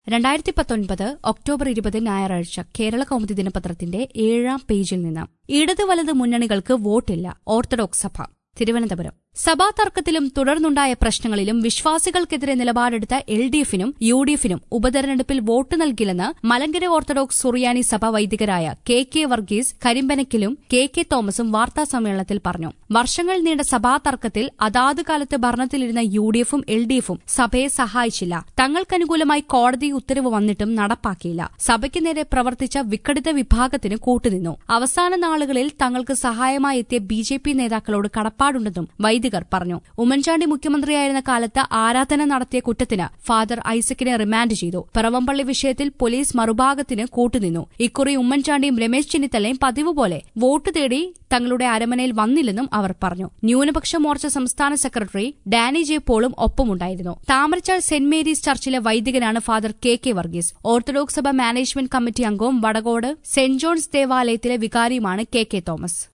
രണ്ടായിരത്തി പത്തൊൻപത് ഒക്ടോബർ ഇരുപത് ഞായറാഴ്ച കേരള കൗമുദി ദിനപത്രത്തിന്റെ ഏഴാം പേജിൽ നിന്ന് ഇടത് വലത് മുന്നണികൾക്ക് വോട്ടില്ല ഓർത്തഡോക്സ് സഭ തിരുവനന്തപുരം സഭാ തർക്കത്തിലും തുടർന്നുണ്ടായ പ്രശ്നങ്ങളിലും വിശ്വാസികൾക്കെതിരെ നിലപാടെടുത്ത എൽ ഡി എഫിനും യു ഡി എഫിനും ഉപതെരഞ്ഞെടുപ്പിൽ വോട്ട് നൽകില്ലെന്ന് മലങ്കര ഓർത്തഡോക്സ് സുറിയാനി സഭ വൈദികരായ കെ കെ വർഗീസ് കരിമ്പനക്കിലും കെ കെ തോമസും വാർത്താസമ്മേളനത്തിൽ പറഞ്ഞു വർഷങ്ങൾ നീണ്ട സഭാ തർക്കത്തിൽ അതാത് കാലത്ത് ഭരണത്തിലിരുന്ന യു ഡി എഫും എൽ ഡി എഫും സഭയെ സഹായിച്ചില്ല തങ്ങൾക്കനുകൂലമായി കോടതി ഉത്തരവ് വന്നിട്ടും നടപ്പാക്കിയില്ല സഭയ്ക്ക് നേരെ പ്രവർത്തിച്ച വിഘടിത വിഭാഗത്തിന് കൂട്ടുനിന്നു അവസാന നാളുകളിൽ തങ്ങൾക്ക് സഹായമായി എത്തിയ ബി ജെ പി നേതാക്കളോട് കടപ്പാടുണ്ടെന്നും വൈദികർ പറഞ്ഞു ഉമ്മൻചാണ്ടി മുഖ്യമന്ത്രിയായിരുന്ന കാലത്ത് ആരാധന നടത്തിയ കുറ്റത്തിന് ഫാദർ ഐസക്കിനെ റിമാൻഡ് ചെയ്തു പിറവംപള്ളി വിഷയത്തിൽ പോലീസ് മറുഭാഗത്തിന് കൂട്ടുനിന്നു ഇക്കുറി ഉമ്മൻചാണ്ടിയും രമേശ് ചെന്നിത്തലയും പതിവ് പോലെ വോട്ട് തേടി തങ്ങളുടെ അരമനയിൽ വന്നില്ലെന്നും അവർ പറഞ്ഞു ന്യൂനപക്ഷ മോർച്ച സംസ്ഥാന സെക്രട്ടറി ഡാനി ജെ പോളും ഒപ്പമുണ്ടായിരുന്നു താമരച്ചാൽ സെന്റ് മേരീസ് ചർച്ചിലെ വൈദികനാണ് father K K Varghese Orthodox സഭ മാനേജ്മെന്റ് കമ്മിറ്റി അംഗവും വടകോട് സെന്റ് ജോൺസ് ദേവാലയത്തിലെ വികാരിയുമാണ് കെ കെ തോമസ്